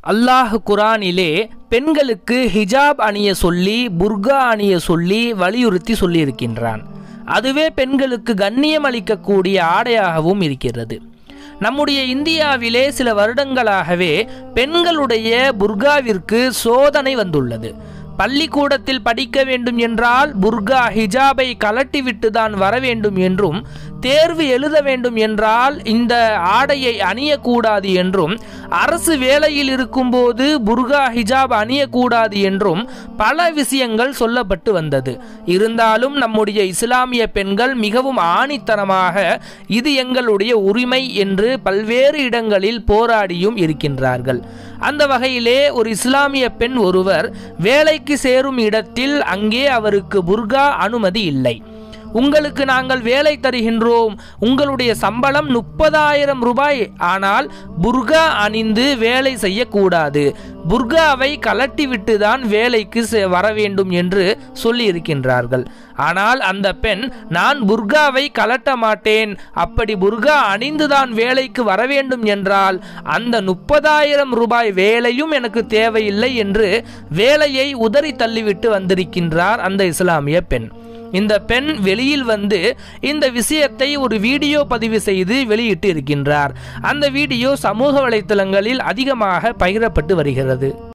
அல்லாஹ் குரானிலே பெண்களுக்கு ஹிஜாப் அணிய சொல்லி புர்கா அணிய சொல்லி வலியுறுத்தி சொல்லியிருக்கின்றான் அதுவே பெண்களுக்கு கண்ணியம் அளிக்கக்கூடிய ஆடையாகவும் இருக்கிறது நம்முடைய இந்தியாவிலே சில வருடங்களாகவே பெண்களுடைய புர்காவிற்கு சோதனை வந்துள்ளது பள்ளிக்கூடத்தில் படிக்க வேண்டும் என்றால் புர்கா ஹிஜாபை கலட்டிவிட்டு தான் வர வேண்டும் என்றும் தேர்வு எழுத வேண்டும் என்றால் இந்த ஆடையை அணியக்கூடாது என்றும் அரசு வேலையில் இருக்கும்போது புர்கா ஹிஜாப் அணியக்கூடாது என்றும் பல விஷயங்கள் சொல்லப்பட்டு வந்தது இருந்தாலும் நம்முடைய இஸ்லாமிய பெண்கள் மிகவும் ஆணித்தனமாக இது எங்களுடைய உரிமை என்று பல்வேறு இடங்களில் போராடியும் இருக்கின்றார்கள் அந்த வகையிலே ஒரு இஸ்லாமிய பெண் ஒருவர் வேலைக்கு சேரும் இடத்தில் அங்கே அவருக்கு புர்கா அனுமதி இல்லை உங்களுக்கு நாங்கள் வேலை தருகின்றோம் உங்களுடைய சம்பளம் முப்பதாயிரம் ரூபாய் ஆனால் புர்கா அணிந்து வேலை செய்யக்கூடாது புர்காவை கலட்டிவிட்டு தான் வேலைக்கு செ- வர வேண்டும் என்று சொல்லி இருக்கின்றார்கள் ஆனால் அந்த பெண் நான் புர்காவை கலட்ட மாட்டேன் அப்படி புர்கா அணிந்துதான் வேலைக்கு வர வேண்டும் என்றால் அந்த முப்பதாயிரம் ரூபாய் வேலையும் எனக்கு தேவையில்லை என்று வேலையை உதறி தள்ளிவிட்டு வந்திருக்கின்றார் அந்த இஸ்லாமிய பெண் இந்த பெண் வெளியில் வந்து இந்த விஷயத்தை ஒரு வீடியோ பதிவு செய்து வெளியிட்டு இருக்கின்றார் அந்த வீடியோ சமூக வலைத்தளங்களில் அதிகமாக பகிரப்பட்டு வருகிறது